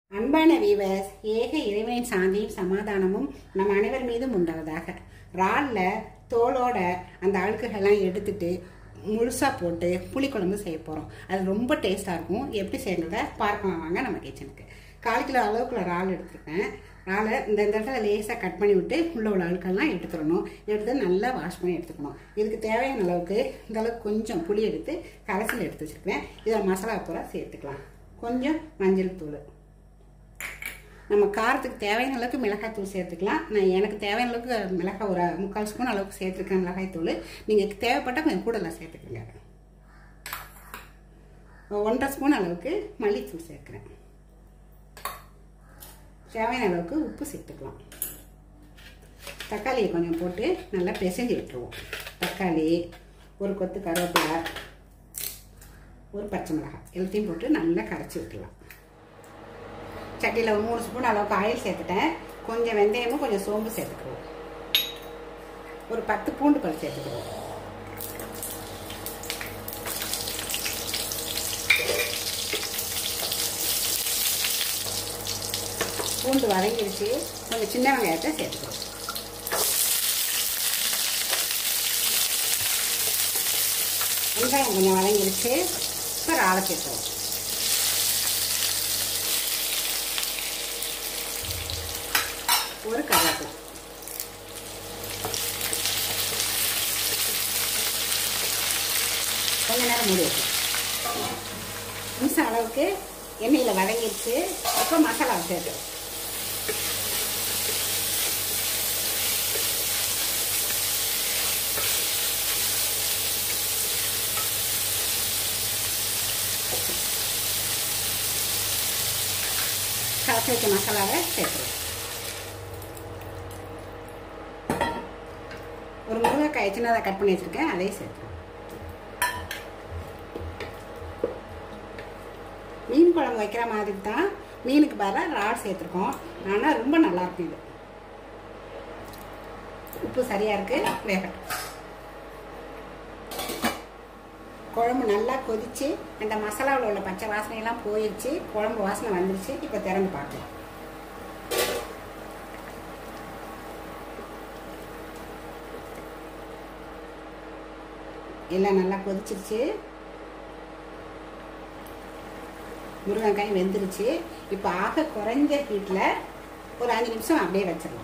அன்பான வீவர்ஸ் ஏக இறைவனின் சாந்தியும் சமாதானமும் நம் அனைவர் மீதும் உண்டாவதாக இறாலில் தோலோட அந்த அழுக்குகள்லாம் எடுத்துட்டு முழுசாக போட்டு புளிக்குழம்பு செய்ய போகிறோம் அது ரொம்ப டேஸ்ட்டாக இருக்கும் எப்படி செய்யறத பார்க்கலாம் வாங்க நம்ம கிச்சனுக்கு கால் கிலோ அளவுக்குள்ள இறால் எடுத்துருக்கேன் இறாலை இந்த இந்த இடத்துல லேசாக கட் பண்ணி விட்டு உள்ள உள்ள அழுக்கெல்லாம் எடுத்துடணும் எடுத்து நல்லா வாஷ் பண்ணி எடுத்துக்கணும் இதுக்கு தேவையான அளவுக்கு இந்த அளவுக்கு கொஞ்சம் புளி எடுத்து கலசில் எடுத்து வச்சுருக்கேன் இதை மசாலா பூரா சேர்த்துக்கலாம் கொஞ்சம் மஞ்சள் தூள் நம்ம காரத்துக்கு தேவையான அளவுக்கு மிளகாய் தூள் சேர்த்துக்கலாம் நான் எனக்கு தேவையான அளவுக்கு மிளகாய் ஒரு முக்கால் ஸ்பூன் அளவுக்கு சேர்த்துருக்கேன் மிளகாய் தூள் நீங்கள் தேவைப்பட்டால் கொஞ்சம் கூடுதலாக சேர்த்துக்கோங்க ஒன்றரை ஸ்பூன் அளவுக்கு மல்லித்தூள் சேர்க்குறேன் தேவையான அளவுக்கு உப்பு சேர்த்துக்கலாம் தக்காளியை கொஞ்சம் போட்டு நல்லா பிசைஞ்சு விட்டுருவோம் தக்காளி ஒரு கொத்து கருவேப்பிலை ஒரு பச்சை மிளகாய் எல்லாத்தையும் போட்டு நல்லா கரைச்சி விட்டுலாம் சட்டியில் ஒரு மூணு ஸ்பூன் அளவுக்கு ஆயில் சேர்த்துட்டேன் கொஞ்சம் வெந்தயமும் கொஞ்சம் சோம்பு சேர்த்துக்குவோம் ஒரு பத்து பூண்டு பல் சேர்த்துக்குவோம் பூண்டு வதங்கிடுச்சு கொஞ்சம் சின்ன வெங்காயத்தை சேர்த்துக்குவோம் வெங்காயம் கொஞ்சம் வதங்கிடுச்சு இப்போ ராளை சேர்த்துவோம் ஒரு கருவேப்பிலை கொஞ்ச நேரம் மூடி வைக்கலாம் நிமிஷம் அளவுக்கு எண்ணெயில் வதங்கிடுச்சு இப்போ மசாலா சேர்த்து கலச்சி வச்ச மசாலாவை சேர்த்துருவோம் ஒரு முருங்கைக்காய் சின்னதாக கட் பண்ணி வச்சுருக்கேன் அதையும் சேர்த்துருவோம் மீன் குழம்பு வைக்கிற மாதிரி தான் மீனுக்கு பதிலாக இறால் சேர்த்துருக்கோம் ஆனால் ரொம்ப நல்லாயிருக்கும் இது உப்பு சரியாக இருக்குது வேகட்டும் குழம்பு நல்லா கொதிச்சு அந்த மசாலாவில் உள்ள பச்சை வாசனையெல்லாம் போயிடுச்சு குழம்பு வாசனை வந்துருச்சு இப்போ திறந்து பார்க்கலாம் எல்லாம் நல்லா கொதிச்சிருச்சு முருங்கைக்காய் வெந்துருச்சு இப்போ ஆக குறைஞ்ச ஹீட்டில் ஒரு அஞ்சு நிமிஷம் அப்படியே வச்சிடலாம்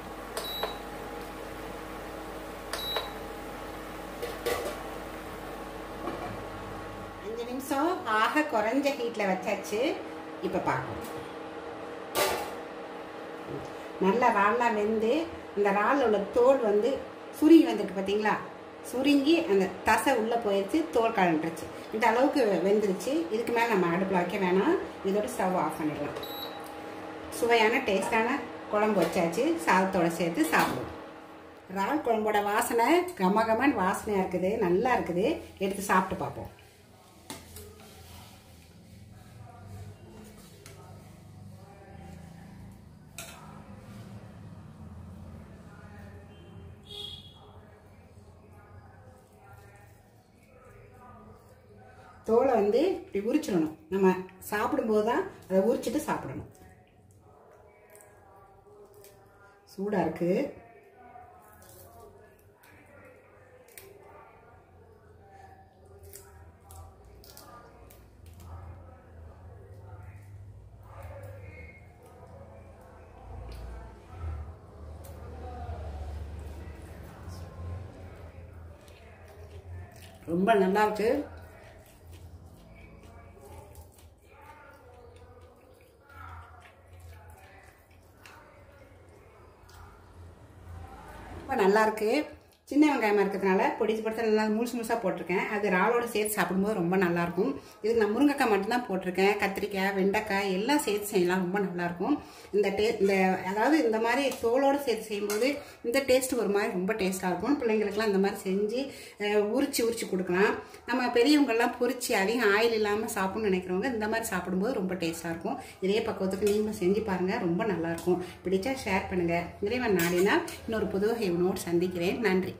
அஞ்சு நிமிஷம் ஆக குறைஞ்ச ஹீட்டில் வச்சாச்சு இப்போ பார்க்கலாம் நல்லா ரால்லாம் வெந்து இந்த ராலில் உள்ள தோல் வந்து சுருங்கி வந்திருக்கு பார்த்தீங்களா சுருங்கி அந்த தசை உள்ளே போயிடுச்சு தோல் கலண்டுருச்சு இந்த அளவுக்கு வெந்துருச்சு இதுக்கு மேலே நம்ம அடுப்பில் வைக்க வேணாம் இதோட ஸ்டவ் ஆஃப் பண்ணிடலாம் சுவையான டேஸ்டான குழம்பு வச்சாச்சு சாதத்தோட சேர்த்து சாப்பிடுவோம் இறால் குழம்போட வாசனை கம கமன் வாசனையாக இருக்குது நல்லா இருக்குது எடுத்து சாப்பிட்டு பார்ப்போம் தோலை வந்து இப்படி உரிச்சிடணும் நம்ம சாப்பிடும்போது தான் அதை உரிச்சிட்டு சாப்பிடணும் சூடாக இருக்கு ரொம்ப நல்லா இருக்கு ரொம்ப நல்லாயிருக்கு சின்ன வெங்காயமாக இருக்கிறதுனால பொடிச்சு பொடிச்சு நல்லா முழுசு முழுசாக போட்டிருக்கேன் அது இறாலோட சேர்த்து சாப்பிடும்போது ரொம்ப நல்லாயிருக்கும் இதுக்கு நான் முருங்கைக்காய் மட்டும்தான் போட்டிருக்கேன் கத்திரிக்காய் வெண்டைக்காய் எல்லாம் சேர்த்து செய்யலாம் ரொம்ப நல்லாயிருக்கும் இந்த டே இந்த அதாவது இந்த மாதிரி தோலோடு சேர்த்து செய்யும்போது இந்த டேஸ்ட் ஒரு மாதிரி ரொம்ப டேஸ்ட்டாக இருக்கும் பிள்ளைங்களுக்குலாம் இந்த மாதிரி செஞ்சு உரிச்சு உரிச்சு கொடுக்கலாம் நம்ம பெரியவங்கெல்லாம் பொரிச்சு அதிகம் ஆயில் இல்லாமல் சாப்பிட்ணும்னு நினைக்கிறவங்க இந்த மாதிரி சாப்பிடும்போது ரொம்ப டேஸ்ட்டாக இருக்கும் இதே பக்குவத்துக்கு நீங்களும் செஞ்சு பாருங்கள் ரொம்ப நல்லாயிருக்கும் பிடிச்சா ஷேர் பண்ணுங்கள் இறைவன் நாடினா இன்னொரு புது வகை உணவோடு சந்திக்கிறேன் நன்றி